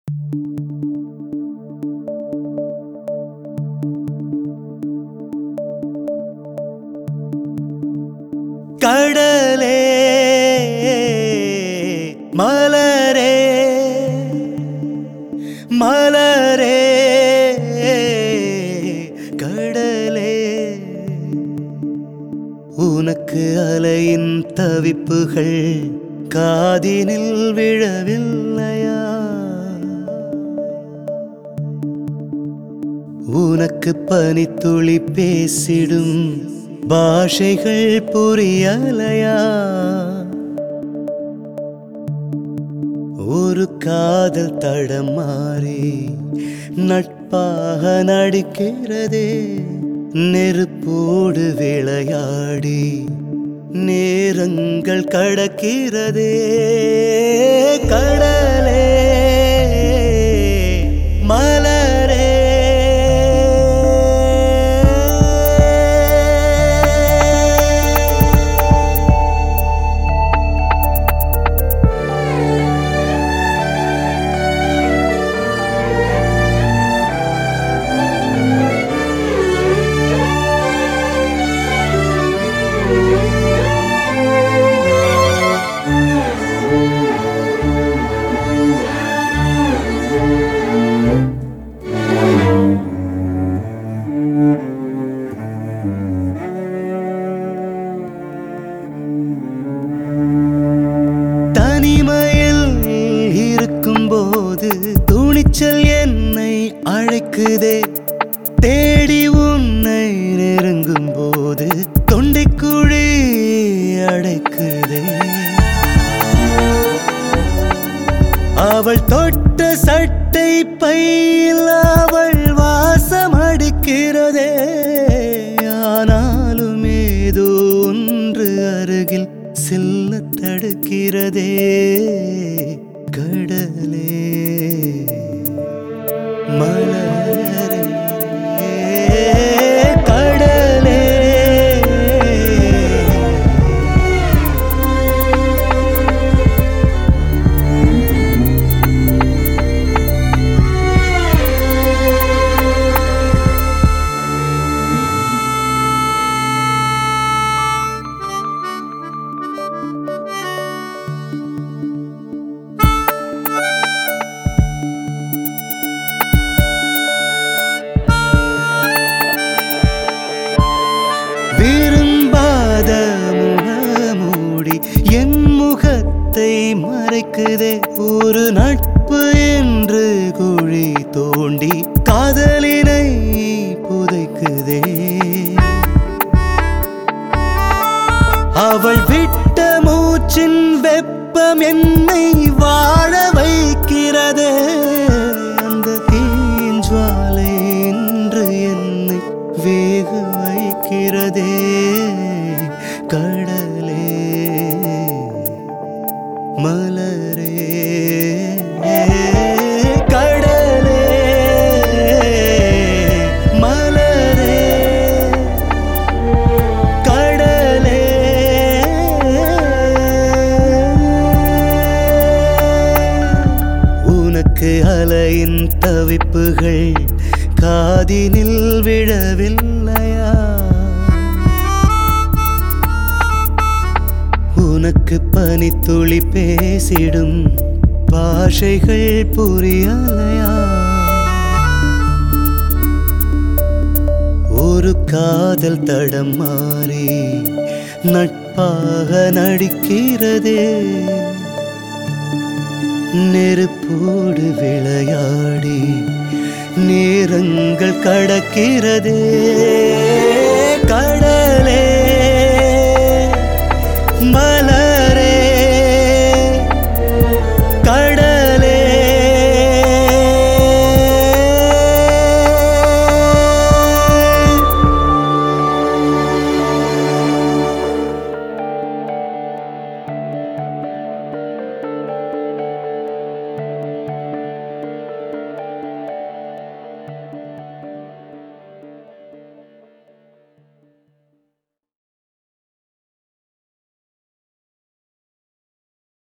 கடலே மலரே மலரே கடலே உனக்கு அலையின் தவிப்புகள் காதினில் விழவில்லையா உனக்கு பனித்துளி பேசிடும் பாஷைகள் புரியலையா ஒரு காதல் தடம் மாறி நட்பாக நடிக்கிறதே நெருப்போடு விளையாடி நேரங்கள் கடக்கிறதே கடலே மலரே தனிமையில் இருக்கும்போது துணிச்சல் என்னை அழைக்குதே தேடி உன்னை நெருங்கும் போது தொண்டைக்குழி அடைக்குதே அவள் தொட்ட சட்டை பையில் அவள் வாசம் அடிக்கிறதே ஆனாலும் ஏதோ ஒன்று அருகில் செல்ல தடுக்கிறதே கடலே மலரே கடலே விரும்பாத முகமூடி என் முகத்தை மறைக்குதே ஒரு நட்பு என்று குழி தோண்டி காதலினை புதைக்குதே அவள் விட்ட மூச்சின் வெப்பம் என்னை வாழ வைக்கிறதே அந்த தீஞ்சுவாலை இன்று என்னை வேக வைக்கிறதே கடலே மலரே கடலே மலரே கடலே உனக்கு அலையின் தவிப்புகள் காதினில் விழவில்லையா உனக்கு பனித்துளி பேசிடும் பாஷைகள் புரியலையா ஒரு காதல் தடம் மாறி நட்பாக நடிக்கிறதே நெருப்போடு விளையாடி நேரங்கள் கடக்கிறதே